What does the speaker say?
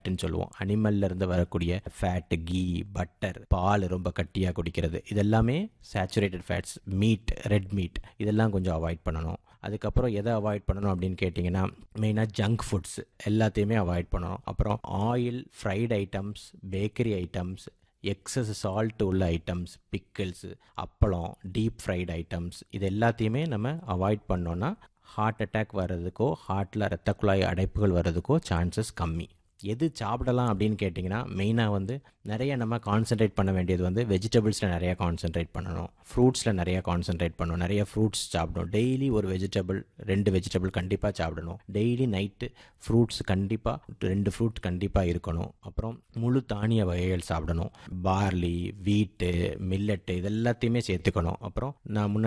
ன்னு சொல்லுவோம் அனிமல்ல இருந்து வரக்கூடிய ஃபேட் கீ பட்டர் பால் ரொம்ப கட்டியாக குடிக்கிறது இதெல்லாமே saturated fats meat red meat இதெல்லாம் கொஞ்சம் அவாய்ட் பண்ணணும் அதுக்கப்புறம் எதை அவாய்ட் பண்ணணும் அப்படின்னு கேட்டிங்கன்னா மெயினாக ஜங்க் ஃபுட்ஸ் எல்லாத்தையுமே அவாய்ட் பண்ணணும் அப்புறம் oil fried items bakery items excess salt உள்ள items pickles appalam deep fried items இது எல்லாத்தையுமே நம்ம அவாய்ட் பண்ணோன்னா ஹார்ட் அட்டாக் வர்றதுக்கோ ஹார்ட்டில் ரத்த குழாய் அடைப்புகள் வர்றதுக்கோ சான்சஸ் கம்மி எது சாப்பிடலாம் அப்படின்னு கேட்டிங்கன்னா மெயினாக வந்து நிறைய நம்ம கான்சென்ட்ரேட் பண்ண வேண்டியது வந்து வெஜிடபிள்ஸில் நிறையா கான்சென்ட்ரேட் பண்ணணும் ஃப்ரூட்ஸில் நிறையா கான்சென்ட்ரேட் பண்ணணும் நிறைய ஃப்ரூட்ஸ் சாப்பிடணும் டெய்லி ஒரு வெஜிடபிள் ரெண்டு வெஜிடபிள் கண்டிப்பாக சாப்பிடணும் டெய்லி நைட்டு ஃப்ரூட்ஸ் கண்டிப்பாக ரெண்டு ஃப்ரூட் கண்டிப்பாக இருக்கணும் அப்புறம் முழு தானிய வகைகள் சாப்பிடணும் பார்லி வீட்டு மில்லட்டு இது எல்லாத்தையுமே சேர்த்துக்கணும் அப்புறம் நான் முன்னாடி